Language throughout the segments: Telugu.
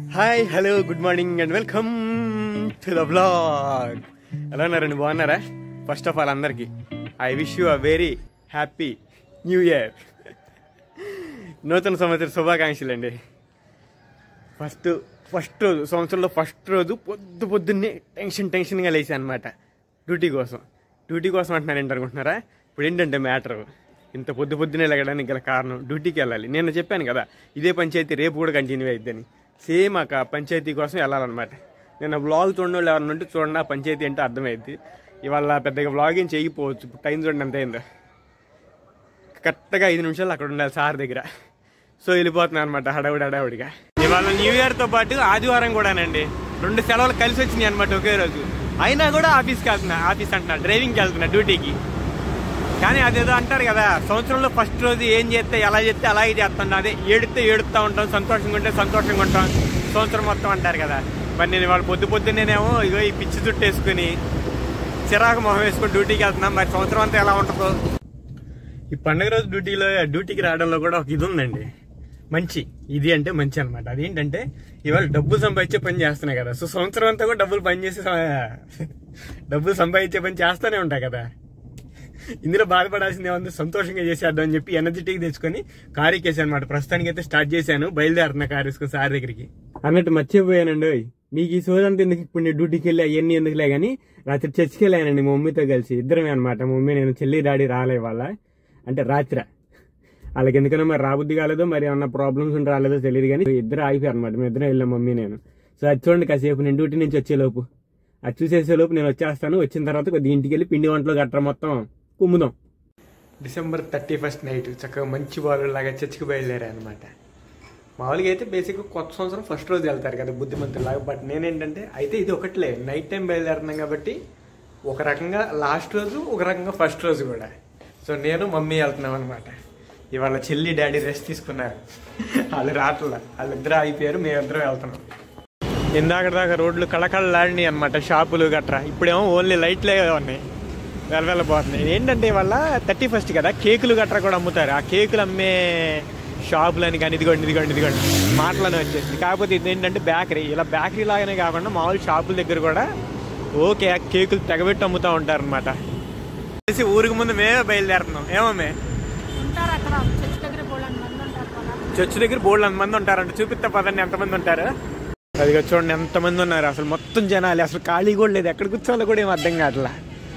Hi hello good morning and welcome to the blog ఎలా ఉన్నారండి బాగున్నారా ఫస్ట్ ఆఫ్ ఆల్ అందరికీ I wish you a very happy new year నూతన సంవత్సర శుభాకాంక్షలు అండి ఫస్ట్ ఫస్ట్ రోజు సంవత్సరంలో ఫస్ట్ రోజు పొద్దు పొద్దున్నే టెన్షన్ టెన్షన్గా లేచా అనమాట డ్యూటీ కోసం డ్యూటీ కోసం అంటున్నారు ఏంటి అనుకుంటున్నారా ఇప్పుడు ఏంటంటే మ్యాటర్ ఇంత పొద్దు పొద్దునే లెగడానికి గల కారణం డ్యూటీకి వెళ్ళాలి నేను చెప్పాను కదా ఇదే పంచాయతీ రేపు కూడా కంటిన్యూ అయిద్దని సేమ్ ఆ పంచాయతీ కోసం వెళ్ళాలన్నమాట నేను బ్లాగ్ చూడండి వాళ్ళు ఎవరన్నా ఉంటే చూడండి ఆ పంచాయతీ అంటే అర్థమైద్ది ఇవాళ పెద్దగా బ్లాగ్ ఏం చేయకపోవచ్చు ఇప్పుడు టైం చూడండి ఎంత అయిందో కరెక్ట్గా ఐదు నిమిషాలు అక్కడ ఉండాలి సార్ దగ్గర సో వెళ్ళిపోతున్నాను అనమాట హడావుడి హడావుడిగా ఇవాళ న్యూ ఇయర్తో పాటు ఆదివారం కూడానండి రెండు సెలవులు కలిసి వచ్చినాయి అనమాట ఒకే రోజు అయినా కూడా ఆఫీస్కి వెళ్తున్నా ఆఫీస్ అంటున్నా డ్రైవింగ్కి వెళ్తున్నా డ్యూటీకి కానీ అదేదో అంటారు కదా సంవత్సరంలో ఫస్ట్ రోజు ఏం చేస్తే ఎలా చేస్తే అలాగే చేస్తాం అదే ఏడితే ఏడుస్తూ ఉంటాం సంతోషంగా ఉంటే సంతోషంగా ఉంటాం సంవత్సరం మొత్తం అంటారు కదా మరి నేను వాళ్ళు పొద్దు పొద్దున్నేనేమో ఇగో ఈ పిచ్చి చుట్టూ వేసుకుని చిరాకు మొహం వేసుకుని డ్యూటీకి వెళ్తున్నాం మరి సంవత్సరం అంతా ఎలా ఉంటుందో ఈ పండుగ రోజు డ్యూటీలో డ్యూటీకి రావడంలో కూడా ఒక ఇది ఉందండి మంచి ఇది అంటే మంచి అనమాట అదేంటంటే ఇవాళ డబ్బులు సంపాదించే పని చేస్తున్నాయి కదా సో సంవత్సరం అంతా కూడా డబ్బులు పని చేసి డబ్బులు సంపాదించే పని చేస్తూనే ఉంటాయి కదా ఇందులో బాధపడాల్సింది ఏముంది సంతోషంగా చేసేద్దాం అని చెప్పి ఎనర్జెటిక్ తెచ్చుకొని కారు ఎక్కేసాను అనమాట ప్రస్తుతానికి అయితే స్టార్ట్ చేశాను బయలుదేరుతున్న కారు వేసుకుని సార్ దగ్గరికి అన్నట్టు మర్చిపోయానండి ఓయ్. మీకు ఈ సోదంతా ఎందుకు ఇప్పుడు నేను డ్యూటీకి వెళ్ళి అవన్నీ ఎందుకులే కానీ రాత్రి చర్చికి వెళ్ళానండి మా మమ్మీతో కలిసి ఇద్దరమే అనమాట మా మమ్మీ నేను చెల్లి డాడీ రాలే వాళ్ళ అంటే రాత్రి వాళ్ళకి ఎందుకన్నా మరి రాబుద్ది కాలేదో మరి ఏమన్నా ప్రాబ్లమ్స్ ఉంటే రాలేదో తెలియదు కానీ ఇద్దరు ఆగిపోయారు అనమాట మేము ఇద్దరం వెళ్ళాం మమ్మీ నేను సో అది చూడండి కాసేపు నేను డ్యూటీ నుంచి వచ్చేలోపు అది చూసేసేలోపు నేను వచ్చేస్తాను వచ్చిన తర్వాత కొద్దిగా ఇంటికి వెళ్ళి పిండి వంటలు గట్రా మొత్తం కుమ్ముదాం డిసెంబర్ థర్టీ ఫస్ట్ నైట్ చక్కగా మంచి బాలు లాగా చర్చికి బయలుదేరా అనమాట మామూలుగా అయితే బేసిక్గా కొత్త సంవత్సరం ఫస్ట్ రోజు వెళ్తారు కదా బుద్ధిమంతులాగా బట్ నేనేంటంటే అయితే ఇది ఒకట్లే నైట్ టైం బయలుదేరుతున్నాం కాబట్టి ఒక రకంగా లాస్ట్ రోజు ఒక రకంగా ఫస్ట్ రోజు కూడా సో నేను మమ్మీ వెళ్తున్నాం అనమాట ఇవాళ చెల్లి డాడీ రెస్ట్ తీసుకున్నారు వాళ్ళు రావట్ల వాళ్ళిద్దరూ అయిపోయారు మేమిద్దరం వెళ్తున్నాం ఇందాక దాకా రోడ్లు కళకళలాడినాయి అనమాట షాపులు గట్రా ఇప్పుడేమో ఓన్లీ లైట్లే ఉన్నాయి వెళ్ళబోతున్నాయి ఏంటంటే వాళ్ళ థర్టీ ఫస్ట్ కదా కేకులు గట్రా కూడా అమ్ముతారు ఆ కేకులు అమ్మే షాపులని కానీ ఇదిగోండి ఇదిగోండి ఇదిగోండి మాటలని వచ్చేసింది కాకపోతే ఇది ఏంటంటే బేకరీ ఇలా బేకరీ లాగానే కాకుండా మామూలు షాపుల దగ్గర కూడా ఓకే కేకులు తెగబెట్టి అమ్ముతూ ఉంటారు అనమాట ఊరికి ముందు మేమే బయలుదేరుతున్నాం ఏమమ్మే ఉంటారు అక్కడ చర్చ్ దగ్గర బోళ్ళని మంది ఉంటారు కదా చర్చ్ దగ్గర బోర్డు ఎంతమంది ఉంటారంట చూపిస్తా పదండి ఎంతమంది ఉంటారు అదిగా చూడండి ఎంతమంది ఉన్నారు అసలు మొత్తం జనాలు అసలు ఖాళీ కూడా లేదు ఎక్కడ కూర్చోవాలో కూడా ఏం అర్థం కావట్లా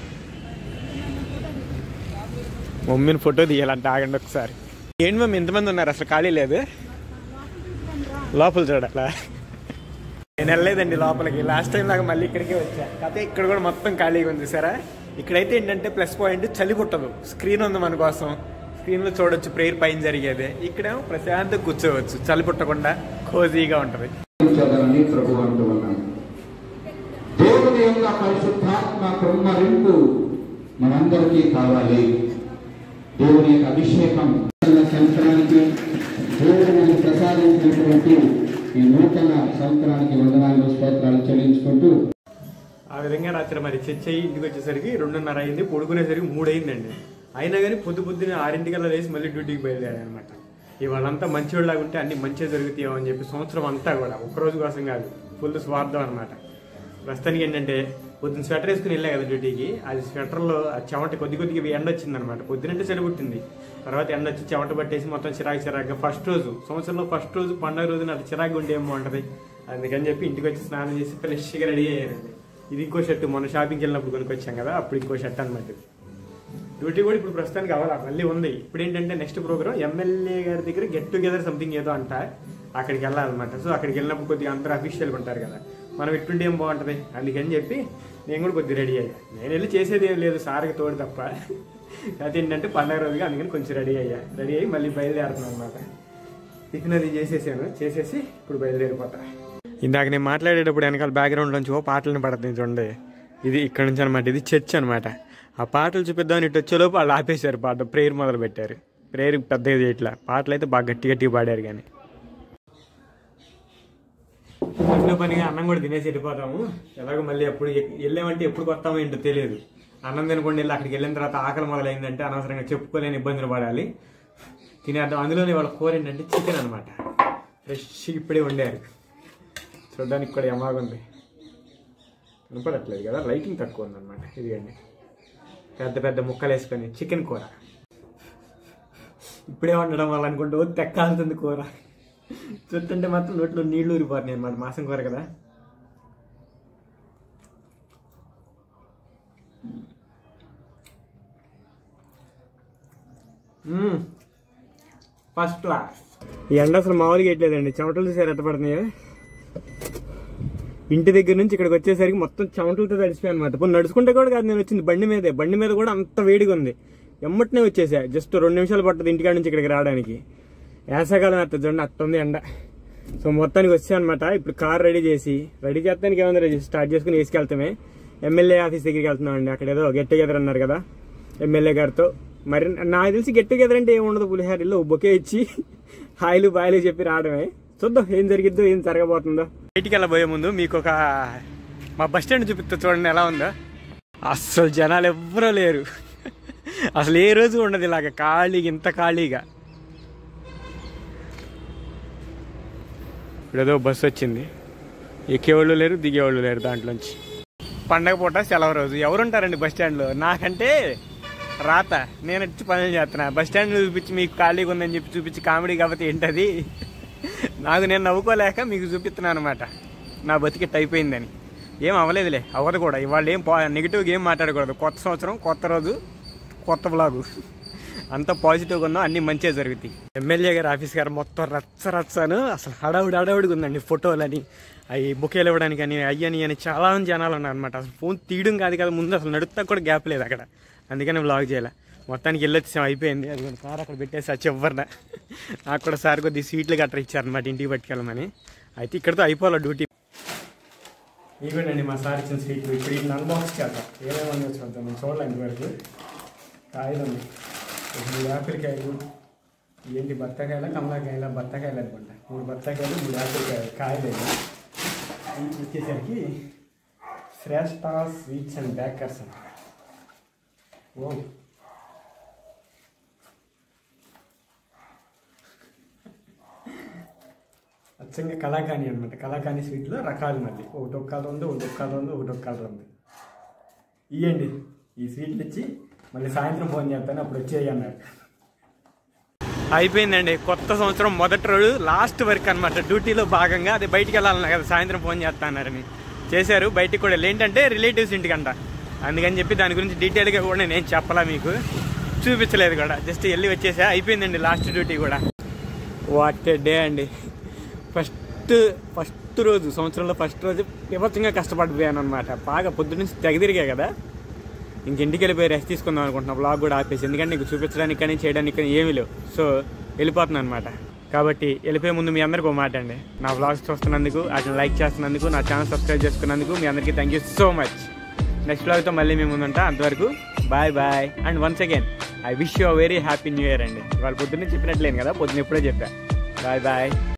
మమ్మీని ఫోటో తీయాలంట ఆగండి ఒకసారి ఏంటి మమ్మీ ఇంతమంది ఉన్నారు అసలు ఖాళీ లేదు లోపల చూడాలా నేను వెళ్ళలేదండి లోపలికి లాస్ట్ టైం లాగా మళ్ళీ ఇక్కడికే వచ్చా కాకపోతే ఇక్కడ కూడా మొత్తం ఖాళీగా ఉంది సరే ఇక్కడైతే ఏంటంటే ప్లస్ పాయింట్ చలి పుట్టదు స్క్రీన్ ఉంది మన కోసం స్క్రీన్లో చూడొచ్చు ప్రేయర్ పైన జరిగేది ఇక్కడేమో ప్రశాంతంగా కూర్చోవచ్చు చలి పుట్టకుండా కోజీగా ఉంటుంది చదవని ప్రభు అంటూ ఉన్నాడు దేవుని యొక్క పరిశుద్ధాత్మ కృమ్మరింపు మనందరికీ కావాలి దేవుని యొక్క అభిషేకం సంవత్సరానికి దేవుడు మనకు ప్రసాదించినటువంటి ఈ నూతన సంవత్సరానికి వందనాలు స్తోత్రాలు చెల్లించుకుంటూ ఆ విధంగా రాత్రి మరి చర్చ అయ్యి ఇంటికి వచ్చేసరికి రెండున్నర అయింది పడుకునేసరికి మూడు అయిందండి అయినా కానీ పొద్దు పొద్దున ఆరింటికల్లా లేచి మళ్ళీ డ్యూటీకి బయలుదేరాను అనమాట ఇవాళంతా మంచివాళ్ళగా ఉంటే అన్ని మంచిగా జరుగుతాయో అని చెప్పి సంవత్సరం అంతా కూడా ఒక్కరోజు కోసం కాదు ఫుల్ స్వార్థం అనమాట ప్రస్తుతానికి ఏంటంటే పొద్దున్న స్వెటర్ వేసుకుని వెళ్ళా కదా డ్యూటీకి అది స్వెటర్లో ఆ చెమట కొద్ది కొద్దిగా ఎండ వచ్చింది అనమాట పొద్దునంటే చలి పుట్టింది తర్వాత ఎండ వచ్చి చెమట పట్టేసి మొత్తం చిరాకు చిరాకుగా ఫస్ట్ రోజు సంవత్సరంలో ఫస్ట్ రోజు పండుగ రోజున అది చిరాకు ఉంటే ఏమో ఉంటుంది అందుకని చెప్పి ఇంటికి వచ్చి స్నానం చేసి ఫ్రెష్గా రెడీ అయ్యానండి ఇది ఇంకో షర్ట్ మొన్న షాపింగ్కి వెళ్ళినప్పుడు కొనుక్కొచ్చాం కదా అప్పుడు ఇంకో షర్ట్ అనమాట ఇది డ్యూటీ కూడా ఇప్పుడు ప్రస్తుతానికి అవ్వాలి మళ్ళీ ఉంది ఇప్పుడు ఏంటంటే నెక్స్ట్ ప్రోగ్రామ్ ఎమ్మెల్యే గారి దగ్గర గెట్ టుగెదర్ సంథింగ్ ఏదో అంట అక్కడికి వెళ్ళాలన్నమాట సో అక్కడికి వెళ్ళినప్పుడు కొద్దిగా అందరూ అఫీషియల్గా ఉంటారు కదా మనం ఎట్టుంటే ఏం బాగుంటుంది అందుకని చెప్పి నేను కూడా కొద్దిగా రెడీ అయ్యా నేను వెళ్ళి చేసేది ఏం లేదు సార్కి తోడు తప్ప అది ఏంటంటే పండగ రోజుగా అందుకని కొంచెం రెడీ అయ్యా రెడీ అయ్యి మళ్ళీ బయలుదేరుతున్నాను అనమాట టిఫిన్ అది చేసేసాను చేసేసి ఇప్పుడు బయలుదేరిపోతా ఇందాక నేను మాట్లాడేటప్పుడు వెనకాల బ్యాక్గ్రౌండ్ నుంచి ఓ పాటలను పడుతుంది చూడండి ఇది ఇక్కడ నుంచి అనమాట ఇది చర్చ్ అనమాట ఆ పాటలు చూపిద్దామని ఇటు వచ్చేలోపు వాళ్ళు ఆపేశారు పాట ప్రేయర్ మొదలు పెట్టారు ప్రేయర్ పెద్దగా చేయట్లా పాటలు అయితే బాగా గట్టి గట్టిగా పాడారు కానీ ఇంట్లో పనిగా అన్నం కూడా తినేసి వెళ్ళిపోతాము ఎలాగో మళ్ళీ ఎప్పుడు వెళ్ళామంటే ఎప్పుడు వస్తామో ఏంటో తెలియదు అన్నం తినకుండా వెళ్ళి అక్కడికి వెళ్ళిన తర్వాత ఆకలి మొదలైందంటే అనవసరంగా చెప్పుకోలేని ఇబ్బందులు పడాలి తినేద్దాం అందులోనే వాళ్ళ కూర ఏంటంటే చికెన్ అనమాట ఫ్రెష్ ఇప్పుడే వండారు చూడడానికి కూడా ఎమాగుంది కనపడట్లేదు కదా లైటింగ్ తక్కువ ఉందన్నమాట ఇదిగండి పెద్ద పెద్ద ముక్కలు వేసుకొని చికెన్ కూర ఇప్పుడే వండడం వల్ల అనుకుంటూ తెక్కాల్సింది కూర చూస్తుంటే మాత్రం నోట్లో నీళ్లు ఊరిపోతున్నాయి అన్నమాట మాసం కూర కదా ఫస్ట్ క్లాస్ ఈ ఎండ అసలు మామూలుగా వేయట్లేదండి చెమటలు చూసారు ఎట్ట పడుతున్నాయో ఇంటి దగ్గర నుంచి ఇక్కడికి వచ్చేసరికి మొత్తం చెమటలతో తడిసిపోయి అనమాట పోనీ నడుచుకుంటే కూడా కాదు నేను వచ్చింది బండి మీదే బండి మీద కూడా అంత వేడిగా ఉంది ఎమ్మటనే వచ్చేసా జస్ట్ రెండు నిమిషాలు పట్టదు ఇంటికాడ నుంచి ఇక్కడికి రావడానికి వేసవకాలం అట్ట చూడండి అట్ట ఉంది ఎండ సో మొత్తానికి వచ్చా అనమాట ఇప్పుడు కార్ రెడీ చేసి రెడీ చేస్తానికి ఏమైనా రెడీ స్టార్ట్ చేసుకుని వేసుకెళ్తామే ఎమ్మెల్యే ఆఫీస్ దగ్గరికి వెళ్తున్నాం అండి అక్కడ ఏదో గెట్ టుగెదర్ అన్నారు కదా ఎమ్మెల్యే గారితో మరి నాకు తెలిసి గెట్ టుగెదర్ అంటే ఏముండదు పులిహారీలో బొకే ఇచ్చి హాయిలు బాయిలు చెప్పి రావడమే చూద్దాం ఏం జరిగిద్దో ఏం జరగబోతుందో బయటికి వెళ్ళబోయే ముందు మీకు ఒక మా బస్ స్టాండ్ చూపిస్తా చూడండి ఎలా ఉందో అస్సలు జనాలు ఎవ్వరూ లేరు అసలు ఏ రోజు ఉండదు ఇలాగ ఖాళీగా ఇంత ఖాళీగా ఇప్పుడు ఏదో బస్సు వచ్చింది ఎక్కేవాళ్ళు లేరు దిగేవాళ్ళు లేరు దాంట్లోంచి పండగ పూట సెలవు రోజు ఎవరుంటారండి బస్ స్టాండ్లో నాకంటే రాత నేను వచ్చి పనులు చేస్తున్నా బస్ స్టాండ్ చూపించి మీకు ఖాళీగా ఉందని చెప్పి చూపించి కామెడీ కాబట్టి ఏంటది నాకు నేను నవ్వుకోలేక మీకు చూపిస్తున్నాను అనమాట నా బతికి అయిపోయిందని ఏం అవ్వలేదులే అవ్వదు కూడా ఇవాళ ఏం పా నెగిటివ్గా ఏం మాట్లాడకూడదు కొత్త సంవత్సరం కొత్త రోజు కొత్త బ్లాగు అంత పాజిటివ్గా ఉందో అన్ని మంచిగా జరుగుతాయి ఎమ్మెల్యే గారి ఆఫీస్ గారు మొత్తం రచ్చ రచ్చను అసలు హడావుడి హడావుడిగా ఉందండి ఫోటోలని అవి బుకేలు ఇవ్వడానికి అని అయ్యని అని చాలా మంది జనాలు ఉన్నారు అనమాట అసలు ఫోన్ తీయడం కాదు కదా ముందు అసలు నడుపుతా కూడా గ్యాప్ లేదు అక్కడ అందుకని బ్లాగ్ చేయాలి మొత్తానికి వెళ్ళొచ్చాం అయిపోయింది అది కార్ అక్కడ పెట్టేసి వచ్చి ఎవరిన నాకు కూడా సార్ కొద్ది సీట్లు గట్రా ఇచ్చారనమాట ఇంటికి పట్టుకెళ్ళమని అయితే ఇక్కడితో అయిపోవాలి డ్యూటీ ఇవ్వండి మా సార్ ఇచ్చిన సీట్లు ఇప్పుడు వీటిని అన్బాక్స్ చేద్దాం ఏమేమి చూద్దాం నేను చూడలే ఇంతవరకు కాయలు ఉన్నాయి మూడు యాపిల్ కాయలు ఏంటి బత్తాకాయల కమలాకాయల బత్తాకాయలు అనుకుంటా మూడు బత్తాకాయలు మూడు యాపిల్ కాయలు కాయలు ఇవి వచ్చేసరికి శ్రేష్ఠ స్వీట్స్ అండ్ బేకర్స్ అంట ఓ అచ్చంగా కళాకాని అనమాట కళాకాని స్వీట్లో రకాలు మళ్ళీ ఒకటి ఒక్క కలర్ ఉంది ఒకటి ఒక్క కలర్ ఉంది ఒకటి ఒక్క కలర్ ఉంది ఇవ్వండి ఈ స్వీట్లు ఇచ్చి మళ్ళీ సాయంత్రం ఫోన్ చేస్తాను అప్పుడు వచ్చేయి అన్నారు అయిపోయిందండి కొత్త సంవత్సరం మొదటి రోజు లాస్ట్ వర్క్ అనమాట డ్యూటీలో భాగంగా అది బయటికి వెళ్ళాలన్నా కదా సాయంత్రం ఫోన్ చేస్తా అన్నారని చేశారు బయటికి కూడా వెళ్ళి ఏంటంటే రిలేటివ్స్ ఇంటికంట అందుకని చెప్పి దాని గురించి డీటెయిల్గా కూడా నేనేం చెప్పాలా మీకు చూపించలేదు కూడా జస్ట్ వెళ్ళి వచ్చేసా అయిపోయిందండి లాస్ట్ డ్యూటీ కూడా వాట్ డే అండి ఫస్ట్ ఫస్ట్ రోజు సంవత్సరంలో ఫస్ట్ రోజు విపత్తంగా కష్టపడిపోయాను అనమాట బాగా పొద్దు నుంచి తెగదిరిగా కదా ఇంక ఇంటికి వెళ్ళిపోయి రెస్ట్ తీసుకుందాం అనుకుంటున్నా బ్లాగ్ కూడా ఆపేసి ఎందుకంటే నీకు చూపించడానికి కానీ చేయడానికి కానీ ఏమీ లేవు సో వెళ్ళిపోతున్నాను అనమాట కాబట్టి వెళ్ళిపోయే ముందు మీ అందరికీ ఒక మాట అండి నా బ్లాగ్స్ చూస్తున్నందుకు వాటిని లైక్ చేస్తున్నందుకు నా ఛానల్ సబ్స్క్రైబ్ చేసుకున్నందుకు మీ అందరికీ thank you so much next బ్లాగ్తో మళ్ళీ మీ ముందుంటా అంతవరకు bye bye and once again I wish you very happy new year అండి వాళ్ళు పొద్దున్నే చెప్పినట్లేను కదా పొద్దున్న ఎప్పుడో చెప్పా బాయ్ బాయ్